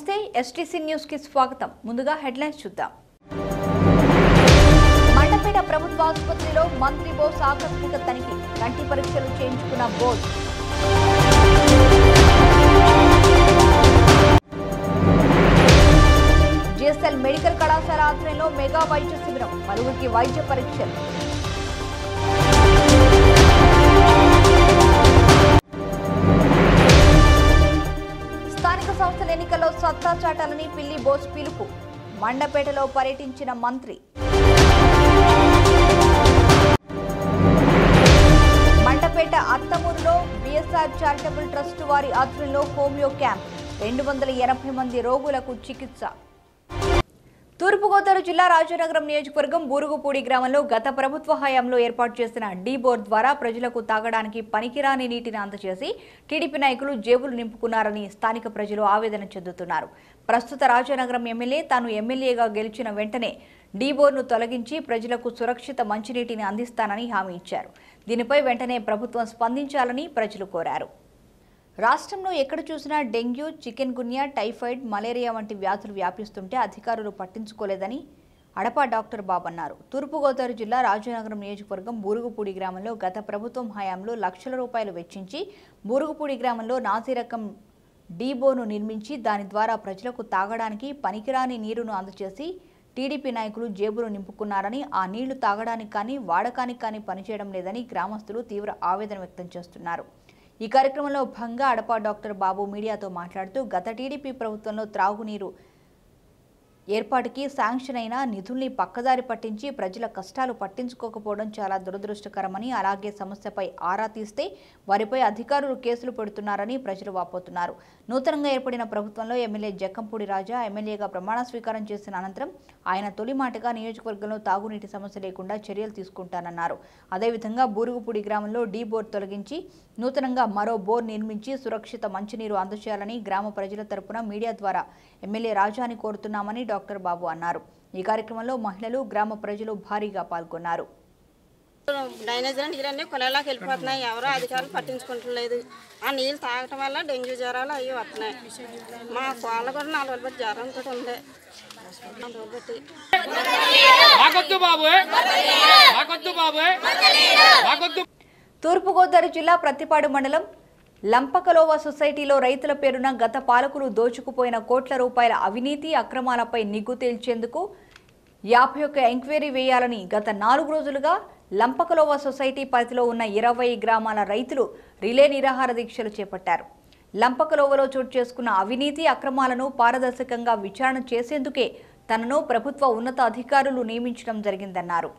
నమస్తే STC news కి స్వాగతం ముందుగా హెడ్లైన్స్ చూద్దాం మండపేట ప్రభుత్వ ఆసుపత్రిలో మంత్రి బోస్ ఆకస్మిక తనిఖీ కంటి పరీక్షలు చేయించుకున్న బోస్ జిఎస్ఎల్ మెడికల్ కళాశాల ఆధ్వర్యంలో మెగా వైద్య శిబిరం పలువురికి వైద్య పరీక్షలు స్థానిక సంస్థల ఎన్నికల్లో సత్తా చాటాలని పిల్లి బోస్ పిలుపు మండపేటలో పర్యటించిన మంత్రి మండపేట అత్తమూరులో బిఎస్ఆర్ చారిటబుల్ ట్రస్ట్ వారి ఆధ్వర్యంలో హోమియో క్యాంప్ రెండు వందల ఎనభై మంది రోగులకు చికిత్స తూర్పుగోదావరి జిల్లా రాజానగరం నియోజకవర్గం బూరుగుపూడి గ్రామంలో గత ప్రభుత్వ హయాంలో ఏర్పాటు చేసిన డీ బోర్ ద్వారా ప్రజలకు తాగడానికి పనికిరాని నీటిని అందజేసి టీడీపీ నాయకులు జేబులు నింపుకున్నారని స్థానిక ప్రజలు ఆవేదన చెందుతున్నారు ప్రస్తుత రాజానగరం ఎమ్మెల్యే తాను ఎమ్మెల్యేగా గెలిచిన వెంటనే డీ బోర్ను తొలగించి ప్రజలకు సురక్షిత మంచినీటిని అందిస్తానని హామీ ఇచ్చారు దీనిపై వెంటనే ప్రభుత్వం స్పందించాలని ప్రజలు కోరారు రాష్ట్రంలో ఎక్కడ చూసినా dengue chikungunya typhoid malaria వంటి వ్యాధులు వ్యాపిస్తుంటే అధికారులు పట్టించుకోలేదని అడపా డాక్టర్ బాబు అన్నారు తూర్పుగోదావరి జిల్లా రాజానగరం నియోజకవర్గం బూరుగుపూడి గ్రామంలో గత ప్రభుత్వం హయాంలో లక్షల రూపాయలు వెచ్చించి బూరుగుపూడి గ్రామంలో నాసి రకం డీబోను నిర్మించి దాని ద్వారా ప్రజలకు తాగడానికి పనికిరాని నీరును అందజేసి టీడీపీ నాయకులు జేబులు నింపుకున్నారని ఆ నీళ్లు తాగడానికి కానీ వాడకానికి కానీ పనిచేయడం లేదని గ్రామస్తులు తీవ్ర ఆవేదన వ్యక్తం చేస్తున్నారు ఈ కార్యక్రమంలో భంగా అడప డాక్టర్ బాబు మీడియాతో మాట్లాడుతూ గత టీడీపీ ప్రభుత్వంలో త్రాగునీరు ఏర్పాటుకి శాంక్షన్ అయిన నిధుల్ని పక్కదారి పట్టించి ప్రజల కష్టాలు పట్టించుకోకపోవడం చాలా దురదృష్టకరమని అలాగే సమస్యపై ఆరా తీస్తే వారిపై అధికారులు కేసులు పెడుతున్నారని ప్రజలు వాపోతున్నారు నూతనంగా ఏర్పడిన ప్రభుత్వంలో ఎమ్మెల్యే జక్కంపూడి రాజా ఎమ్మెల్యేగా ప్రమాణ స్వీకారం చేసిన అనంతరం ఆయన తొలి మాటగా నియోజకవర్గంలో తాగునీటి సమస్య లేకుండా చర్యలు తీసుకుంటానన్నారు అదేవిధంగా బూరుగుపూడి గ్రామంలో డీ బోర్ తొలగించి నూతనంగా మరో బోర్ నిర్మించి సురక్షిత మంచినీరు అందజేయాలని గ్రామ ప్రజల తరపున మీడియా ద్వారా ఎమ్మెల్యే రాజాని కోరుతున్నామని డాక్టర్ బాబు అన్నారు ఈ కార్యక్రమంలో మహిళలు గ్రామ ప్రజలు భారీగా పాల్గొన్నారు డ్రైనేజ్ నీళ్ళన్నీ కొలలోకి వెళ్ళిపోతున్నాయి ఎవరో అధికారులు పట్టించుకుంటలేదు ఆ నీళ్ళు తాగటం వల్ల డెంగ్యూ జ్వరాలు అవి వస్తున్నాయి మా కోళ్ళ కూడా నాలుగు రోజులు బట్టి జ్వరంతో ఉంది నాలుగు రోజులు బట్టి మాకొద్దు బాబు మాకొద్దు బాబు మాకొద్దు తూర్పుగోదావరి జిల్లా ప్రత్తిపాడు మండలం లంపకలోవ సొసైటీలో రైతుల పేరున గత పాలకులు దోచుకుపోయిన కోట్ల రూపాయల అవినీతి అక్రమాలపై నిగ్గు తేల్చేందుకు యాభై ఒక్క ఎంక్వైరీ వేయాలని గత నాలుగు రోజులుగా లంపకలోవ సొసైటీ పరిధిలో ఉన్న ఇరవై గ్రామాల రైతులు రిలే నిరాహార దీక్షలు చేపట్టారు లంపకలోవలో చోటు చేసుకున్న అవినీతి అక్రమాలను పారదర్శకంగా విచారణ చేసేందుకే తనను ప్రభుత్వ ఉన్నత అధికారులు నియమించడం జరిగిందన్నారు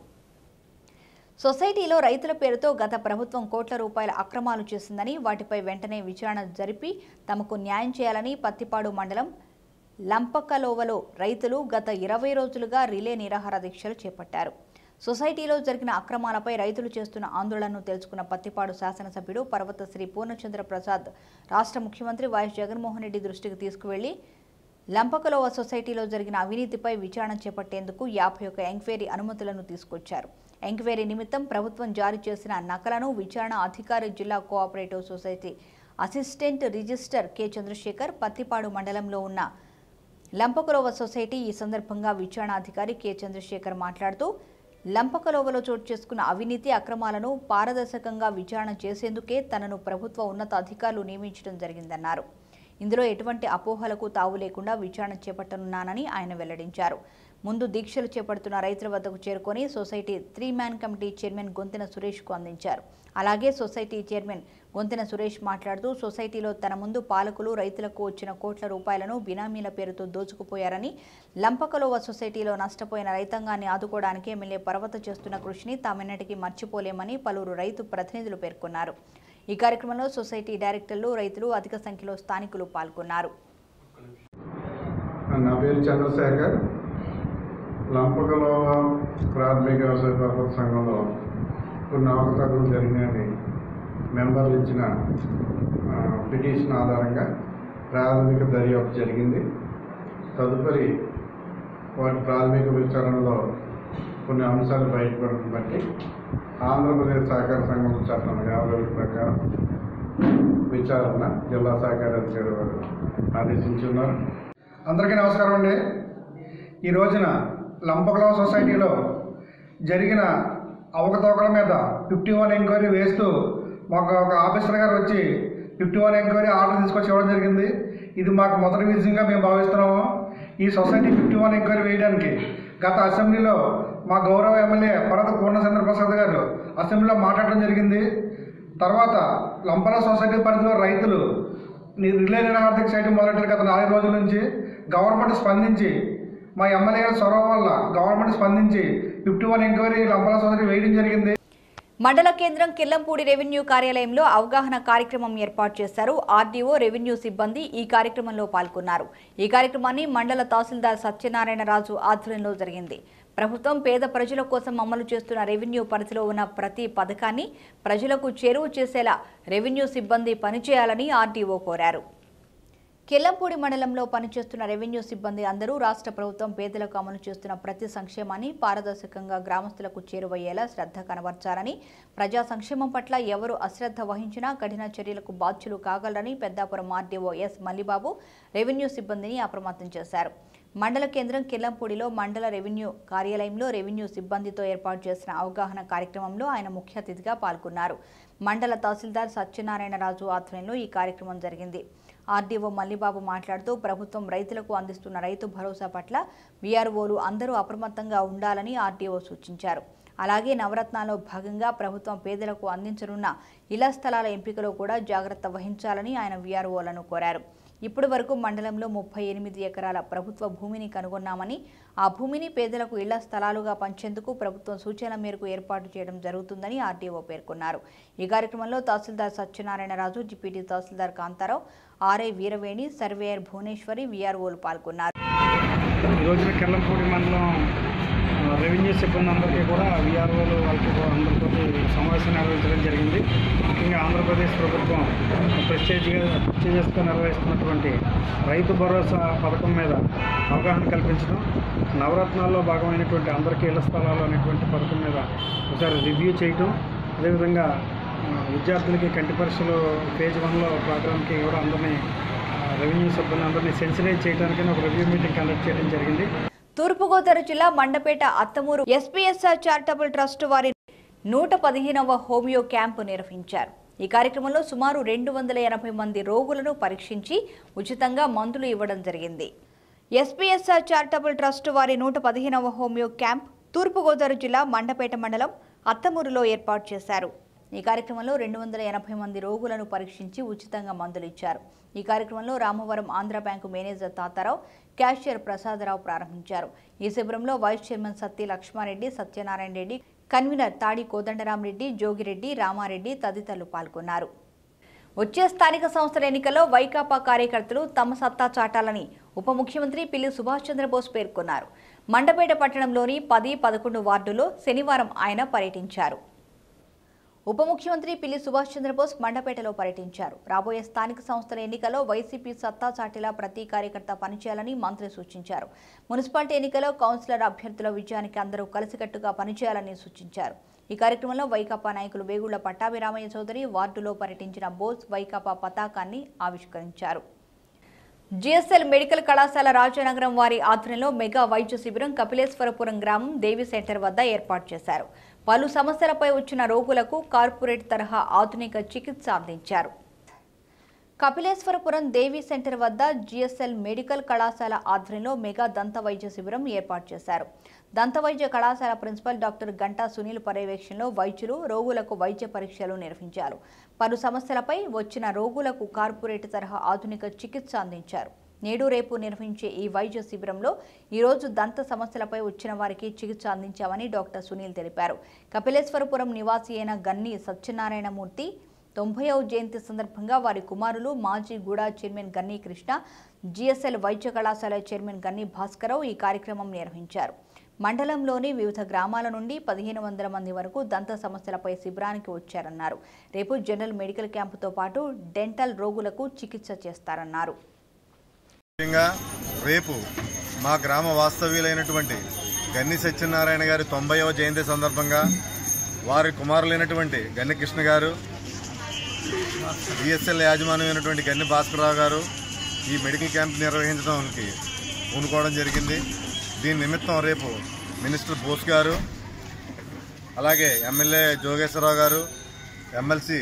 సొసైటీలో రైతుల పేరుతో గత ప్రభుత్వం కోట్ల రూపాయల అక్రమాలు చేసిందని వాటిపై వెంటనే విచారణ జరిపి తమకు న్యాయం చేయాలని పత్తిపాడు మండలం లంపకలోవలో రైతులు గత ఇరవై రోజులుగా రిలే నిరాహార దీక్షలు చేపట్టారు సొసైటీలో జరిగిన అక్రమాలపై రైతులు చేస్తున్న ఆందోళనను తెలుసుకున్న పత్తిపాడు శాసనసభ్యుడు పర్వత శ్రీ పూర్ణచంద్ర ప్రసాద్ రాష్ట్ర ముఖ్యమంత్రి వైఎస్ జగన్మోహన్ రెడ్డి దృష్టికి తీసుకువెళ్లి లంపకలోవ సొసైటీలో జరిగిన అవినీతిపై విచారణ చేపట్టేందుకు యాభై ఒక్క ఎంక్వైరీ అనుమతులను తీసుకొచ్చారు ఎంక్వైరీ నిమిత్తం ప్రభుత్వం జారీ చేసిన నకలను విచారణ అధికారి జిల్లా cooperative society assistant register K Chandrasekhar Pattipadu మండలంలో ఉన్న లంపకలోవ సొసైటీ ఈ సందర్భంగా విచారణ అధికారి కె చంద్రశేఖర్ మాట్లాడుతూ లంపకలోవలో చోటు చేసుకున్న అవినీతి అక్రమాలను పారదర్శకంగా విచారణ చేసేందుకే తనను ప్రభుత్వ ఉన్నత అధికారులు నియమించడం జరిగిందన్నారు ఇందులో ఎటువంటి అపోహలకు తావు లేకుండా విచారణ చేపట్టనున్నానని ఆయన వెల్లడించారు ముందు దీక్షలు చేపడుతున్న రైతుల వద్దకు చేరుకొని society three man committee chairman Gontena సురేష్కు అందించారు అలాగే సొసైటీ చైర్మన్ గొంతెన సురేష్ మాట్లాడుతూ సొసైటీలో తన ముందు పాలకులు రైతులకు వచ్చిన కోట్ల రూపాయలను బినామీల పేరుతో దోచుకుపోయారని లంపకలోవ సొసైటీలో నష్టపోయిన రైతాంగాన్ని ఆదుకోవడానికి ఎమ్మెల్యే పర్వత చేస్తున్న కృషిని తామెన్నటికీ మర్చిపోలేమని పలువురు రైతు ప్రతినిధులు పేర్కొన్నారు ఈ కార్యక్రమంలో సొసైటీ డైరెక్టర్లు రైతులు అధిక సంఖ్యలో స్థానికులు పాల్గొన్నారు నా పేరు చంద్రశేఖర్ లంపకలో ప్రాథమిక వ్యవసాయ పరపతి సంఘంలో కొన్ని అవకతవకలు జరిగినాయని మెంబర్లు ఇచ్చిన ఆ, పిటిషన్ ఆధారంగా ప్రాథమిక దర్యాప్తు జరిగింది తదుపరి వాటి ప్రాథమిక విచారణలో కొన్ని అంశాలు బయటపడడం బట్టి ఆంధ్రప్రదేశ్ సహకార సంఘం చట్టం యాభై ఒకటి ప్రకారం విచారణ జిల్లా సహకార అధికారి వారు ఆదేశించున్నారు అందరికీ నమస్కారం అండి ఈ రోజున లంపకలవ సొసైటీలో జరిగిన అవకతవకల మీద ఫిఫ్టీ వన్ ఎంక్వైరీ వేస్తూ మాకు ఒక ఆఫీసర్ గారు వచ్చి ఫిఫ్టీ వన్ ఎంక్వైరీ ఆర్డర్ తీసుకొచ్చి ఇవ్వడం జరిగింది ఇది మాకు మొదటి విజయంగా మేము భావిస్తున్నాము ఈ సొసైటీ ఫిఫ్టీ వన్ ఎంక్వైరీ వేయడానికి గత అసెంబ్లీలో మా గౌరవ ఎమ్మెల్యే పరత పూర్ణచంద్ర ప్రసాద్ గారు అసెంబ్లీలో మాట్లాడడం జరిగింది తర్వాత లంపల సొసైటీ పరిధిలో రైతులు ని- రిలే నిరాహార్థక చేయడం మొదలెట్టారు గత నాలుగు రోజుల నుంచి గవర్నమెంట్ స్పందించి మా ఎమ్మెల్యే గారి చొరవ వల్ల గవర్నమెంట్ స్పందించి ఫిఫ్టీ వన్ ఎంక్వైరీ లంపల సొసైటీ వేయడం జరిగింది మండల కేంద్రం కిల్లంపూడి రెవెన్యూ కార్యాలయంలో అవగాహన కార్యక్రమం ఏర్పాటు చేశారు ఆర్డీఓ రెవెన్యూ సిబ్బంది ఈ కార్యక్రమంలో పాల్గొన్నారు ఈ కార్యక్రమాన్ని మండల తహసీల్దార్ సత్యనారాయణ రాజు ఆధ్వర్యంలో జరిగింది ప్రభుత్వం పేద ప్రజల కోసం అమలు చేస్తున్న రెవెన్యూ పరిధిలో ఉన్న ప్రతి పథకాన్ని ప్రజలకు చేరువ చేసేలా రెవెన్యూ సిబ్బంది పనిచేయాలని ఆర్డీఓ కోరారు కెల్లంపూడి మండలంలో పనిచేస్తున్న రెవెన్యూ సిబ్బంది అందరూ రాష్ట్ర ప్రభుత్వం పేదలకు అమలు చేస్తున్న ప్రతి సంక్షేమాన్ని పారదర్శకంగా గ్రామస్తులకు చేరువయ్యేలా శ్రద్ధ కనబర్చాలని ప్రజా సంక్షేమం పట్ల ఎవరు అశ్రద్ధ వహించినా కఠిన చర్యలకు బాధ్యులు కాగలరని Peddapuram RDO S Mallibabu revenue సిబ్బందిని అప్రమత్తం చేశారు మండల కేంద్రం కిల్లంపూడిలో మండల రెవెన్యూ కార్యాలయంలో రెవెన్యూ సిబ్బందితో ఏర్పాటు చేసిన అవగాహన కార్యక్రమంలో ఆయన ముఖ్య అతిథిగా పాల్గొన్నారు మండల తహసీల్దార్ సత్యనారాయణరాజు ఆధ్వర్యంలో ఈ కార్యక్రమం జరిగింది ఆర్డీఓ మల్లిబాబు మాట్లాడుతూ ప్రభుత్వం రైతులకు అందిస్తున్న రైతు భరోసా పట్ల వీఆర్ఓలు అందరూ అప్రమత్తంగా ఉండాలని ఆర్డీఓ సూచించారు అలాగే నవరత్నాల్లో భాగంగా ప్రభుత్వం పేదలకు అందించనున్న ఇళ్ల స్థలాల ఎంపికలో కూడా జాగ్రత్త వహించాలని ఆయన వీఆర్ఓలను కోరారు ఇప్పటి వరకు మండలంలో ముప్పై ఎనిమిది ఎకరాల ప్రభుత్వ భూమిని కనుగొన్నామని ఆ భూమిని పేదలకు ఇళ్ల స్థలాలుగా పంచేందుకు ప్రభుత్వం సూచనల మేరకు ఏర్పాటు చేయడం జరుగుతుందని ఆర్డీఓ పేర్కొన్నారు ఈ కార్యక్రమంలో tahsildar Satyanarayanaraju deputy tahsildar Kantharao RI Veeraveni surveyor Bhuvaneswari వీఆర్ఓలు పాల్గొన్నారు ఈ రోజున కెల్లంపూడి మండలం ఆ, రెవెన్యూ సిబ్బంది అందరికీ కూడా విఆర్ఓలు వాళ్ళకి కూడా అందరితో సమావేశం నిర్వహించడం జరిగింది ముఖ్యంగా ఆంధ్రప్రదేశ్ ప్రభుత్వం ప్రెస్టేజ్గా ప్రెస్టేజెస్గా నిర్వహిస్తున్నటువంటి రైతు భరోసా పథకం మీద అవగాహన కల్పించడం నవరత్నాల్లో భాగమైనటువంటి అందరికీ ఇళ్ల స్థలాలు అనేటువంటి పథకం మీద ఒకసారి రివ్యూ చేయటం అదేవిధంగా ఆ, విద్యార్థులకి కంటి పరీక్షలు ఫేజ్ వన్లో ప్రోగ్రామ్కి కూడా అందరినీ ఆ, రెవెన్యూ సిబ్బంది అందరినీ సెన్సిటైజ్ చేయడానికి ఒక రివ్యూ మీటింగ్ కండక్ట్ చేయడం జరిగింది తూర్పుగోదావరి జిల్లా Mandapeta Athamuru SPSR charitable trust వారి నూట పదిహేనవ హోమియో క్యాంపు నిర్వహించారు ఈ కార్యక్రమంలో సుమారు రెండు వందల ఎనభై మంది రోగులను పరీక్షించి ఉచితంగా మందులు ఇవ్వడం జరిగింది ఎస్పీఎస్ఆర్ చారిటబుల్ ట్రస్ట్ వారి నూట పదిహేనవ హోమియో క్యాంప్ తూర్పుగోదావరి జిల్లా మండపేట మండలం అత్తమూరులో ఏర్పాటు చేశారు ఈ కార్యక్రమంలో రెండు వందల ఎనభై మంది రోగులను పరీక్షించి ఉచితంగా మందులు ఇచ్చారు ఈ కార్యక్రమంలో Ramavaram Andhra bank manager Tatarao cashier Prasadarao ప్రారంభించారు ఈ శిబిరంలో vice chairman Satya Lakshmareddy Satyanarayana Reddy convener Tadi Kodandaramareddy Jogi Reddy Ramareddy తదితరులు పాల్గొన్నారు వచ్చే స్థానిక సంస్థల ఎన్నికల్లో వైకాపా కార్యకర్తలు తమ సత్తా చాటాలని ఉప ముఖ్యమంత్రి పిల్లి సుభాష్ చంద్రబోస్ పేర్కొన్నారు మండపేట పట్టణంలోని పది పదకొండు వార్డులో శనివారం ఆయన పర్యటించారు ఉప ముఖ్యమంత్రి పిల్లి సుభాష్ చంద్రబోస్ మండపేటలో పర్యటించారు రాబోయే స్థానిక సంస్థల ఎన్నికల్లో వైసీపీ సత్తా చాటిలా ప్రతి కార్యకర్త పనిచేయాలని మంత్రి సూచించారు మున్సిపాలిటీ ఎన్నికల్లో కౌన్సిలర్ అభ్యర్థుల విజయానికి అందరూ కలిసికట్టుగా పనిచేయాలని సూచించారు ఈ కార్యక్రమంలో వైకాపా నాయకులు వేగుళ్ల పట్టాభిరామయ్య చౌదరి వార్డులో పర్యటించిన బోస్ వైకాపా పతాకాన్ని ఆవిష్కరించారు జిఎస్ఎల్ మెడికల్ కళాశాల రాజనగరం వారి ఆధ్వర్యంలో మెగా వైద్య శిబిరం కపిలేశ్వరపురం గ్రామం దేవి సెంటర్ వద్ద ఏర్పాటు చేశారు పలు సమస్యలపై వచ్చిన రోగులకు కార్పొరేట్ తరహా ఆధునిక చికిత్స అందించారు కపిలేశ్వరపురం దేవి సెంటర్ వద్ద జిఎస్ఎల్ మెడికల్ కళాశాల ఆధ్వర్యంలో మెగా దంత వైద్య శిబిరం ఏర్పాటు చేశారు దంత వైద్య కళాశాల ప్రిన్సిపల్ డాక్టర్ గంటా సునీల్ పర్యవేక్షణలో వైద్యులు రోగులకు వైద్య పరీక్షలు నిర్వహించారు పలు సమస్యలపై వచ్చిన రోగులకు కార్పొరేట్ తరహా ఆధునిక చికిత్స అందించారు నేడు రేపు నిర్వహించే ఈ వైద్య శిబిరంలో ఈరోజు దంత సమస్యలపై వచ్చిన వారికి చికిత్స అందించామని డాక్టర్ సునీల్ తెలిపారు కపిలేశ్వరపురం నివాసి అయిన గన్ని సత్యనారాయణమూర్తి తొంభైవ జయంతి సందర్భంగా వారి కుమారులు మాజీ గూడా చైర్మన్ గన్ని కృష్ణ జిఎస్ఎల్ వైద్య కళాశాల చైర్మన్ గన్ని భాస్కరరావు ఈ కార్యక్రమం నిర్వహించారు మండలంలోని వివిధ గ్రామాల నుండి పదిహేను వందల మంది వరకు దంత సమస్యలపై శిబిరానికి వచ్చారన్నారు రేపు జనరల్ మెడికల్ క్యాంపుతో పాటు డెంటల్ రోగులకు చికిత్స చేస్తారన్నారు ముఖ్యంగా రేపు మా గ్రామ వాస్తవ్యులైనటువంటి గన్ని సత్యనారాయణ గారి తొంభైవ జయంతి సందర్భంగా వారి కుమారులైనటువంటి గన్ని కృష్ణ గారు డిఎస్ఎల్ యాజమాన్యమైనటువంటి గన్ని భాస్కరరావు గారు ఈ మెడికల్ క్యాంప్ నిర్వహించడానికి పూనుకోవడం జరిగింది దీని నిమిత్తం రేపు మినిస్టర్ బోస్ గారు అలాగే ఎమ్మెల్యే జోగేశ్వరరావు గారు ఎమ్మెల్సీ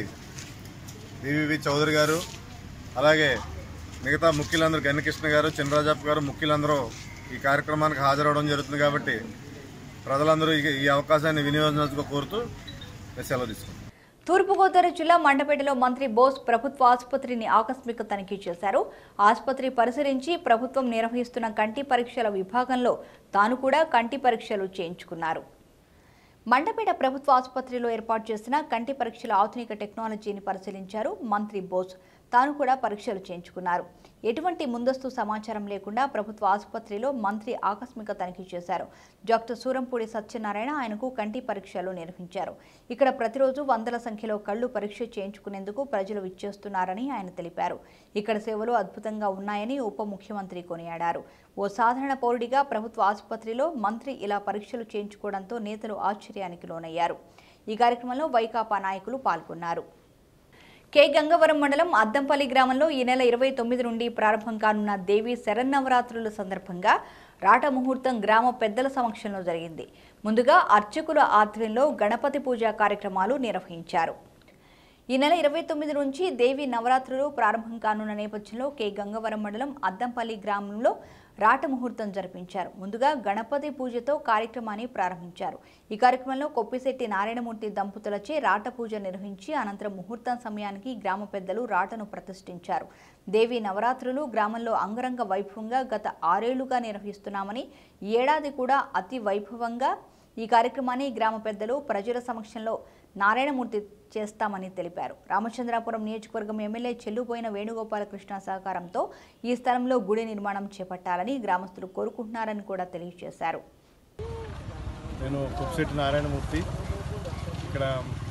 వివివి చౌదరి గారు అలాగే మిగతా ముఖ్యులందరూ గన్నికృష్ణ గారు చినరాజప్ప గారు ముఖ్యులందరూ ఈ కార్యక్రమానికి హాజరవడం జరుగుతుంది కాబట్టి ప్రజలందరూ ఈ- ఈ అవకాశాన్ని వినియోగించాల్సి కోరుతూ నేను సెలవు తీసుకుంటాను తూర్పుగోదావరి జిల్లా మండపేటలో మంత్రి బోస్ ప్రభుత్వ ఆసుపత్రిని ఆకస్మిక తనిఖీ చేశారు ఆసుపత్రి పరిశీలించి ప్రభుత్వం నిర్వహిస్తున్న కంటి పరీక్షల విభాగంలో తాను కూడా కంటి పరీక్షలు చేయించుకున్నారు మండపేట ప్రభుత్వ ఆసుపత్రిలో ఏర్పాటు చేసిన కంటి పరీక్షల ఆధునిక టెక్నాలజీని పరిశీలించారు మంత్రి బోస్ తాను కూడా పరీక్షలు చేయించుకున్నారు ఎటువంటి ముందస్తు సమాచారం లేకుండా ప్రభుత్వ ఆసుపత్రిలో మంత్రి ఆకస్మిక తనిఖీ చేశారు డాక్టర్ సూరంపూడి సత్యనారాయణ ఆయనకు కంటి పరీక్షలు నిర్వహించారు ఇక్కడ ప్రతిరోజు వందల సంఖ్యలో కళ్ళు పరీక్ష చేయించుకునేందుకు ప్రజలు విచ్చేస్తున్నారని ఆయన తెలిపారు ఇక్కడ సేవలు అద్భుతంగా ఉన్నాయని ఉప ముఖ్యమంత్రి కొనియాడారు ఓ సాధారణ పౌరుడిగా ప్రభుత్వ ఆసుపత్రిలో మంత్రి ఇలా పరీక్షలు చేయించుకోవడంతో నేతలు ఆశ్చర్యానికి లోనయ్యారు ఈ కార్యక్రమంలో వైకాపా నాయకులు పాల్గొన్నారు కె గంగవరం మండలం అద్దంపల్లి గ్రామంలో ఈ నెల ఇరవై తొమ్మిది నుండి ప్రారంభం కానున్న దేవి శరన్నవరాత్రుల సందర్భంగా రాట ముహూర్తం గ్రామ పెద్దల సమక్షంలో జరిగింది ముందుగా అర్చకుల ఆధ్వర్యంలో గణపతి పూజా కార్యక్రమాలు నిర్వహించారు ఈ నెల ఇరవై తొమ్మిది నుంచి దేవి నవరాత్రులు ప్రారంభం కానున్న నేపథ్యంలో కె గంగవరం మండలం అద్దంపల్లి గ్రామంలో రాట ముహూర్తం జరిపించారు ముందుగా గణపతి పూజతో కార్యక్రమాన్ని ప్రారంభించారు ఈ కార్యక్రమంలో కొప్పిశెట్టి నారాయణమూర్తి దంపతులచే రాట పూజ నిర్వహించి అనంతరం ముహూర్తం సమయానికి గ్రామ పెద్దలు రాటను ప్రతిష్ఠించారు దేవి నవరాత్రులు గ్రామంలో అంగరంగ వైభవంగా గత ఆరేళ్లుగా నిర్వహిస్తున్నామని ఈ ఏడాది కూడా అతి వైభవంగా ఈ కార్యక్రమాన్ని గ్రామ పెద్దలు ప్రజల సమక్షంలో నారాయణమూర్తి చేస్తామని తెలిపారు రామచంద్రాపురం నియోజకవర్గం ఎమ్మెల్యే చెల్లుపోయిన వేణుగోపాలకృష్ణ సహకారంతో ఈ స్థలంలో గుడి నిర్మాణం చేపట్టాలని గ్రామస్తులు కోరుకుంటున్నారని కూడా తెలియజేశారు నేను కుప్సెట్టి నారాయణమూర్తి ఇక్కడ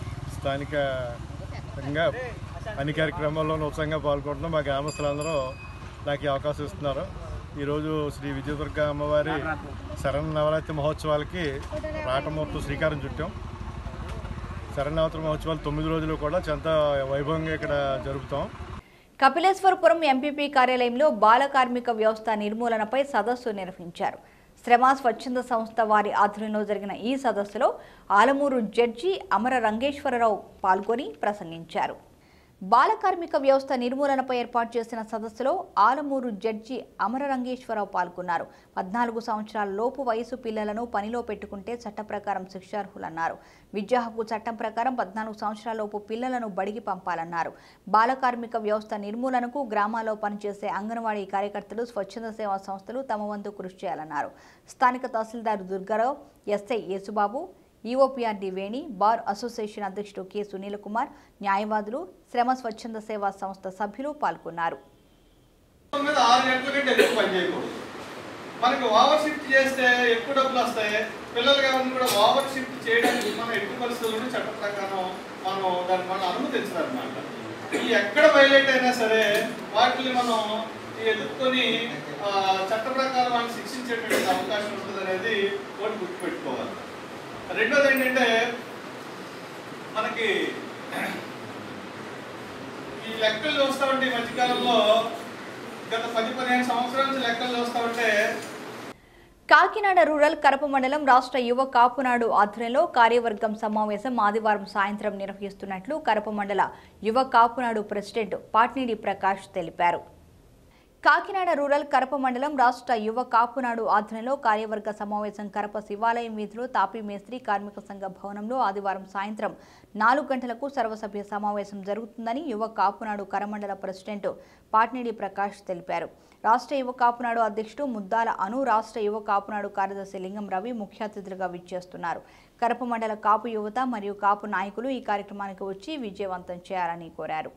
స్థానికంగా అన్ని కార్యక్రమాల్లో ఉత్సాహంగా పాల్గొంటున్నాం మా గ్రామస్తులందరూ నాకు ఈ అవకాశం ఇస్తున్నారు ఈరోజు శ్రీ విజయదుర్గ అమ్మవారి శరణ నవరాత్రి మహోత్సవాలకి రాటమూర్తి శ్రీకారం చుట్టాం శరణవరాత్రి మహోత్సవాలు తొమ్మిది రోజులు కూడా చాలా వైభవంగా ఇక్కడ జరుపుతాం కపిలేశ్వరపురం ఎంపీపీ కార్యాలయంలో బాల కార్మిక వ్యవస్థ నిర్మూలనపై సదస్సు నిర్వహించారు శ్రమ స్వచ్ఛంద సంస్థ వారి ఆధ్వర్యంలో జరిగిన ఈ సదస్సులో ఆలమూరు జడ్జి అమర రంగేశ్వరరావు పాల్గొని ప్రసంగించారు బాల కార్మిక వ్యవస్థ నిర్మూలనపై ఏర్పాటు చేసిన సదస్సులో ఆలమూరు జడ్జి అమర రంగేశ్వరరావు పాల్గొన్నారు పద్నాలుగు సంవత్సరాల లోపు వయసు పిల్లలను పనిలో పెట్టుకుంటే చట్ట ప్రకారం శిక్షార్హులన్నారు విద్యా హక్కు చట్టం ప్రకారం పద్నాలుగు సంవత్సరాల లోపు పిల్లలను బడికి పంపాలన్నారు బాల కార్మిక వ్యవస్థ నిర్మూలనకు గ్రామాల్లో పనిచేసే అంగన్వాడీ కార్యకర్తలు స్వచ్ఛంద సేవా సంస్థలు తమ వంతు కృషి చేయాలన్నారు స్థానిక tahsildar Durgarao SI Yesubabu EOPRD Veni bar association అధ్యక్షుడు కె సునీల్ కుమార్ న్యాయవాదులు శ్రమ స్వచ్ఛంద సేవా సంస్థ సభ్యులు పాల్గొన్నారు మీద ఆరు గంటల కంటే ఎక్కువ పని చేయకూడదు మనకి ఓవర్ షిఫ్ట్ చేస్తే ఎక్కువ డబ్బులు వస్తాయి పిల్లలు కావాలని కూడా ఓవర్ షిఫ్ట్ చేయడానికి మనం ఎట్టి పరిస్థితుల్లో చట్ట ప్రకారం మనం దాన్ని మనం అనుమతించాలన్నమాట ఈ ఎక్కడ వైలేట్ అయినా సరే వాటిని మనం ఎదుర్కొని ఆ, చట్ట ప్రకారం వాళ్ళని శిక్షించేటువంటి అవకాశం ఉంటుంది అనేది ఒకటి గుర్తుపెట్టుకోవాలి రెండోది ఏంటంటే మనకి ఈ లెక్కలు చూస్తా ఉంటే ఈ మధ్యకాలంలో గత పది పదిహేను సంవత్సరాల నుంచి లెక్కలు చూస్తా ఉంటే కాకినాడ రూరల్ కరప మండలం రాష్ట్ర యువ కాపునాడు ఆధ్వర్యంలో కార్యవర్గం సమావేశం ఆదివారం సాయంత్రం నిర్వహిస్తున్నట్లు కరప మండల యువ కాపునాడు ప్రెసిడెంట్ పాట్నీడి ప్రకాష్ తెలిపారు కాకినాడ రూరల్ కరప మండలం రాష్ట్ర యువ కాపునాడు ఆధ్వర్యంలో కార్యవర్గ సమావేశం కరప శివాలయం వీధిలో తాపీ మేస్త్రి కార్మిక సంఘ భవనంలో ఆదివారం సాయంత్రం నాలుగు గంటలకు సర్వసభ్య సమావేశం జరుగుతుందని యువ కాపునాడు కరమండల ప్రెసిడెంట్ పాట్నేడి ప్రకాష్ తెలిపారు రాష్ట్ర యువ కాపునాడు అధ్యక్షుడు ముద్దాల అను రాష్ట్ర యువ కాపునాడు కార్యదర్శి లింగం రవి ముఖ్య అతిథులుగా విచ్చేస్తున్నారు కరప మండల కాపు యువత మరియు కాపు నాయకులు ఈ కార్యక్రమానికి వచ్చి విజయవంతం చేయాలని కోరారు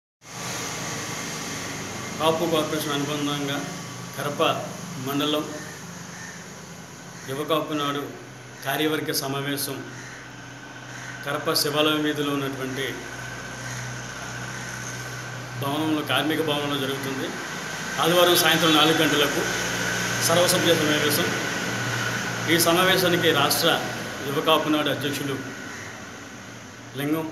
కాపు కార్పొరేషన్ అనుబంధంగా కరప మండలం యువకాపు నాడు కార్యవర్గ సమావేశం కరప శివాలయం వీధిలో ఉన్నటువంటి భవనంలో కార్మిక భవనంలో జరుగుతుంది ఆదివారం సాయంత్రం నాలుగు గంటలకు సర్వసభ్య సమావేశం ఈ సమావేశానికి రాష్ట్ర యువకాపు నాడు అధ్యక్షులు లింగం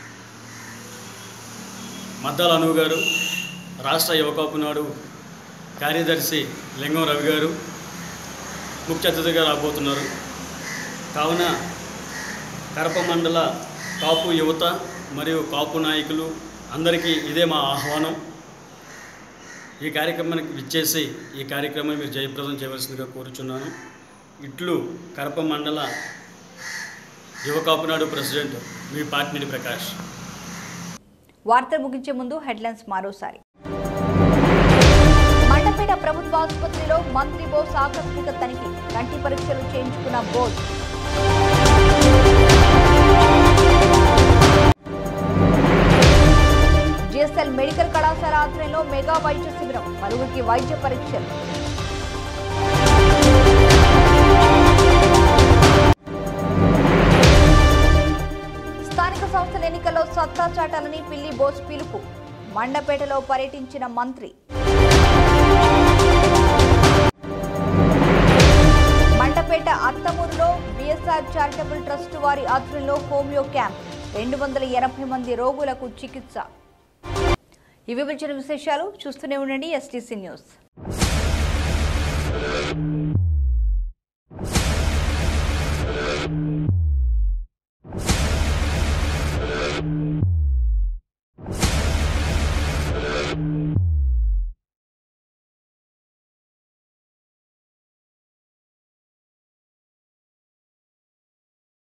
మద్దాల అనువు గారు రాష్ట్ర యువకాపు నాడు కార్యదర్శి లింగం రవి గారు ముఖ్య అతిథిగా రాబోతున్నారు కావున కడప మండల కాపు యువత మరియు కాపు నాయకులు అందరికీ ఇదే మా ఆహ్వానం ఈ కార్యక్రమానికి విచ్చేసి ఈ కార్యక్రమాన్ని మీరు జయప్రదం చేయవలసిందిగా కోరుచున్నాను ఇట్లు కడప మండల యువ కాపునాడు ప్రెసిడెంట్ మీ పాటినేని ప్రకాష్ వార్తలు ముగించే ముందు హెడ్లైన్స్ మరోసారి మండపేట ప్రభుత్వ ఆసుపత్రిలో మంత్రి బోస్ ఆకస్మిక తనిఖీ కంటి పరీక్షలు చేయించుకున్న బోస్ జిఎస్ఎల్ మెడికల్ కళాశాల ఆధ్వర్యంలో మెగా వైద్య శిబిరం పలువురికి వైద్య పరీక్షలు స్థానిక సంస్థల ఎన్నికల్లో సత్తా చాటాలని పిల్లి బోస్ పిలుపు మండపేటలో పర్యటించిన మంత్రి మండపేట అత్తమూరులో బిఎస్ఆర్ చారిటబుల్ ట్రస్ట్ వారి ఆధ్వర్యంలో హోమియో క్యాంప్ రెండు వందల ఎనభై మంది రోగులకు చికిత్స ఇవి వచ్చిన విశేషాలు చూస్తూనే ఉండండి ఎస్టీసీ న్యూస్